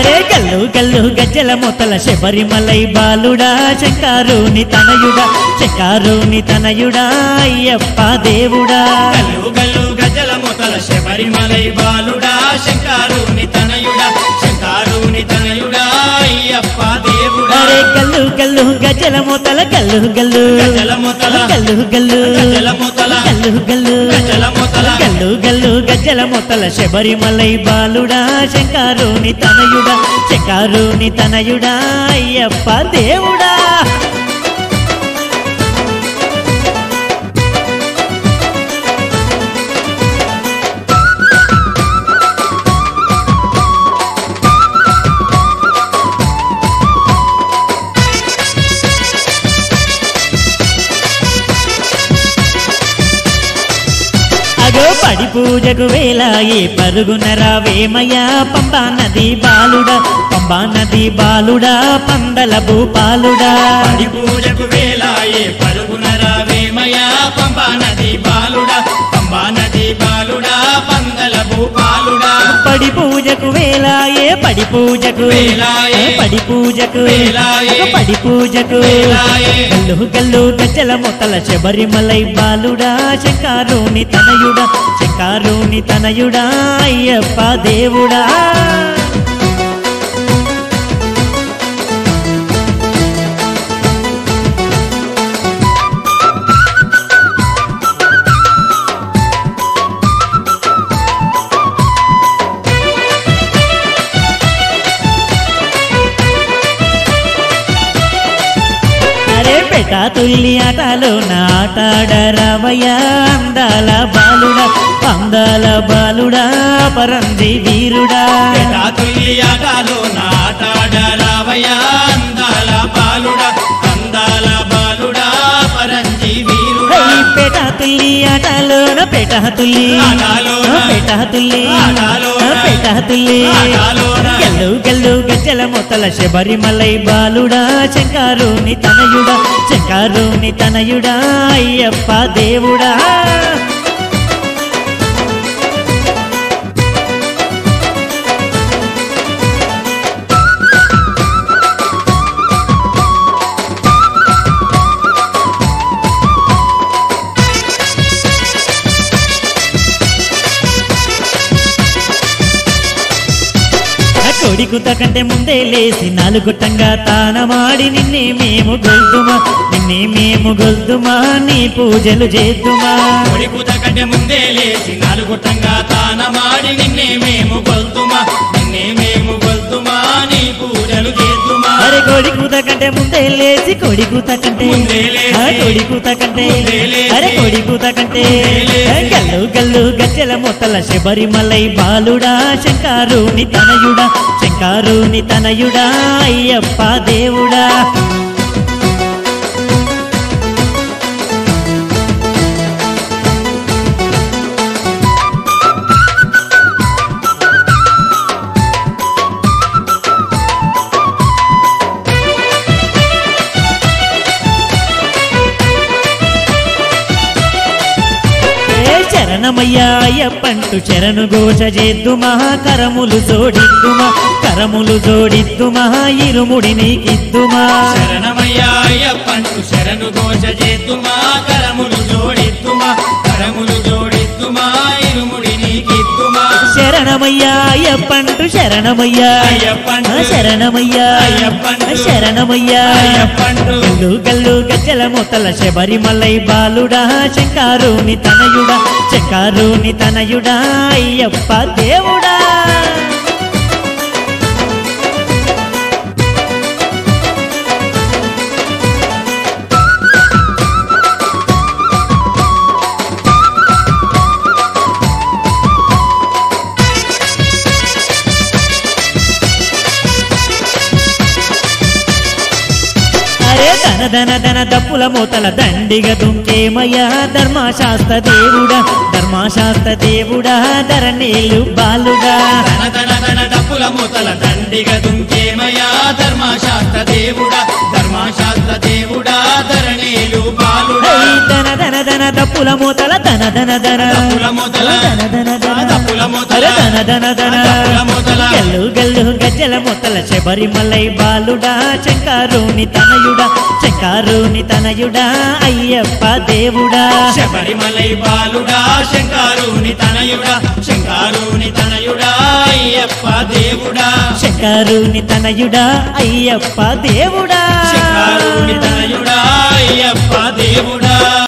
అరే గల్లు గల్లు గజ్జల మొతల శబరిమలై బాలుడా శంకారుని తనయుడా శంకారుని తనయుడా అయ్యప్ప దేవుడా గల్లు గల్లు గజల మొతల శబరిమలై బాలుడా శంకారుని తనయుడా శంకారుని తనయుడా అయ్యప్ప దేవుడా అరే గల్లు గల్లు గజ్జల మొతల గల్లు గల్లు గజల మొతల గల్లు గల్లు గజల మొతల గల్లు గల్లు గజల మొతల గల్లు గల్లు గజ్జల మొతల శబరిమలై బాలుడా శంకారుని తనయుడా శంకారుని తనయుడా అయ్యప్ప దేవుడా అగో పడి పూజకు వేలాయే పరుగున రావేమయ్యా పంబా నది బాలుడా పంబా నది బాలుడా పందల భూపాలుడా పడి పూజకు వేలాయే పరుగున రావేమయా పంబా నది బాలుడా పంబా నది బాలుడా పందల భూపాలుడా పడి పూజకు వేలాయే పడి పూజకు వేలాయే. పడి పూజకు వేలాయే. పడి పూజకు వేలాయే. గల్లు గల్లు గజ్జల మొతల శబరిమలై బాలుడా శంకారుని తనయుడా శంకారుని తనయుడా అయ్యప్ప దేవుడా అరే పెట తుల్లి ఆటలో నాటాడరవయ్య అందాల బాలుడా అందాల బాలుడా పరంది వీరుడా తుల్లి ఆటలో నాటాడ రావయ్య అందాల బాలుడా అందాల బాలుడా పరంజి వీరుడా ఈ పెట తుల్లి ఆటలోన పెట తుల్లి ఆటలోన. పెట తుల్లి ఆటలోన. పెట తుల్లి ఆటలోన. గల్లు గల్లు గజ్జల మొతల శబరిమలై బాలుడా శంకారుని తనయుడా శంకారుని తనయుడా అయ్యప్ప దేవుడా కొడికుత కంటే ముందే లేసి నాలుగుట్టంగా తానమాడి నిన్నే మేము గొల్దుమా నిన్నే మేము గొల్దుమా నీ పూజలు చేద్దుమా కొడికుత కంటే ముందే లేచి నాలుగుట్టంగా తానమాడి నిన్నే మేము గొల్తుమా నిన్నే మేము గొల్తుమా నీ పూజలు చేద్దుమా అరే కొడికుత కంటే ముందే లేచి కొడికుత కంటే ముందే లేచి. ఆ కొడికుత కంటే ముందే లేచి. అరే కొడికుత కంటే ముందే లేచి. గల్లు గల్లు గజ్జల మొత్తల శబరిమలై బాలుడా శంకారుని తనయుడా శంకారుని తనయుడా అయ్యప్ప దేవుడా ఏ శరణమయ్యా అయ్యప్పంటు శరణు ఘోష చేద్దుమా కరములు జోడిద్దుమా కరములు జోడిద్దుమా ఇరుముడి నీకిద్దుమా శరణమయ్యా అయ్యప్పంటు శరణు ఘోష చేద్దుమా కరములు జోడిద్దుమా కరములు జోడిద్దుమా ఇరుముడి నీకిద్దుమా శరణమయ్యా అయ్యప్పంటు శరణమయ్యా అయ్యప్పంటు. ఆ శరణమయ్యా అయ్యప్పంటు. ఆ శరణమయ్యా అయ్యప్పంటు. గల్లు గల్లు గజ్జల మొత్తల శబరిమలై బాలుడా శంకారుని తనయుడా శంకారుని తనయుడా అయ్యప్ప దేవుడా అరే ధన ధన ధన దప్పుల మూతల దండిగ దుంకేమయ్యా ధర్మశాస్త్ర దేవుడా ధర్మశాస్త్ర దేవుడా ధరణీలు బాలుడా ధన ధన ధన డప్పుల మూతల దండిగ దుంకేమయా ధర్మశాస్త్ర దేవుడా ధర్మశాస్త్ర దేవుడా ధరణీలు బాలుడా హై ధన ధన ధన దప్పుల మూతల ధన ధన ధన దప్పుల మూతల ధన ధన ధన దప్పుల మూతల అరే ధన ధన ధన దప్పుల మూతల గల్లు గల్లు డోలు గజ్జల మొత్తల శబరిమలై బాలుడా శంకారుని తనయుడా శంకారుని తనయుడా అయ్యప్ప దేవుడా శబరిమలై బాలుడా శంకారుని తనయుడా శంకారుని తనయుడా అయ్యప్ప దేవుడా శంకారుని తనయుడా అయ్యప్ప దేవుడా శంకారుని తనయుడా అయ్యప్ప దేవుడా